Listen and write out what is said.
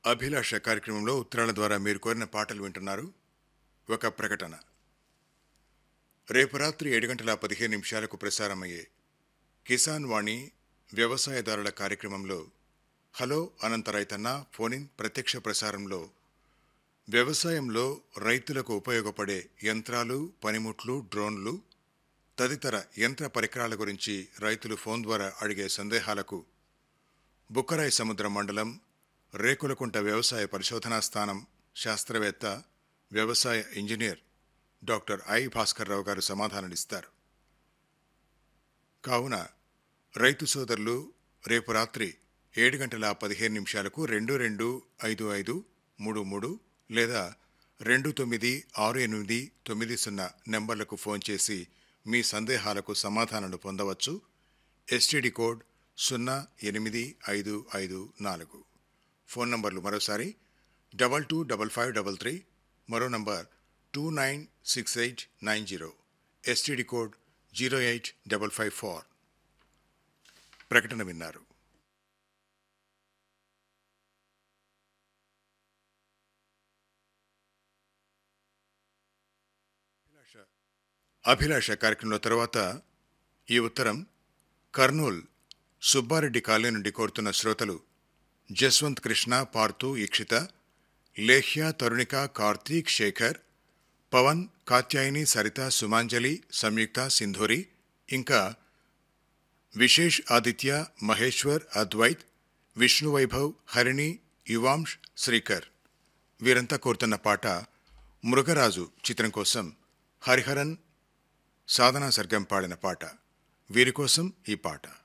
అభిలాష కార్యక్రమంలో ఉత్తరాల ద్వారా మీరు కోరిన పాటలు వింటున్నారు ఒక ప్రకటన రేపు రాత్రి ఏడు గంటల పదిహేను నిమిషాలకు ప్రసారమయ్యే కిసాన్ వాణి వ్యవసాయదారుల కార్యక్రమంలో హలో అనంత రైతన్న ఫోనిన్ ప్రత్యక్ష ప్రసారంలో వ్యవసాయంలో రైతులకు ఉపయోగపడే యంత్రాలు పనిముట్లు డ్రోన్లు తదితర యంత్ర పరికరాల గురించి రైతులు ఫోన్ ద్వారా అడిగే సందేహాలకు బుక్కరాయి సముద్ర మండలం రేకులకుంట వ్యవసాయ పరిశోధనా స్థానం శాస్త్రవేత్త వ్యవసాయ ఇంజనీర్ డాక్టర్ ఐ భాస్కర్రావు గారు సమాధానాలిస్తారు కావున రైతు సోదరులు రేపు రాత్రి ఏడు గంటల పదిహేను నిమిషాలకు రెండు రెండు ఐదు ఐదు మూడు మూడు లేదా రెండు తొమ్మిది ఆరు ఎనిమిది తొమ్మిది సున్నా నెంబర్లకు ఫోన్ చేసి మీ సందేహాలకు సమాధానాలు పొందవచ్చు ఎస్టీడీ కోడ్ సున్నా ఎనిమిది ఐదు ఐదు నాలుగు ఫోన్ నంబర్లు మరోసారి double two double five double three మరో number two nine six eight nine zero STD code zero eight double five four ప్రకటన విన్నారు అభిలాష కార్యక్రమంలో తర్వాత ఈ ఉత్తరం కర్నూల్ సుబ్బారెడ్డి కాలనీ నుండి కోరుతున్న శ్రోతలు జస్వంత్ కృష్ణ పార్థు ఈక్షిత లేహ్య తరుణిక కార్తీక్ శేఖర్ పవన్ కాత్యాయని సరిత సుమాంజలి సంయుక్త సింధూరి ఇంకా విశేష్ ఆదిత్య మహేశ్వర్ అద్వైత్ విష్ణు వైభవ్ హరిణి యువాంష్ శ్రీకర్ వీరంతా కోరుతున్న పాట మృగరాజు చిత్రం కోసం హరిహరన్ సాధనా సర్గం పాడిన పాట వీరి కోసం ఈ పాట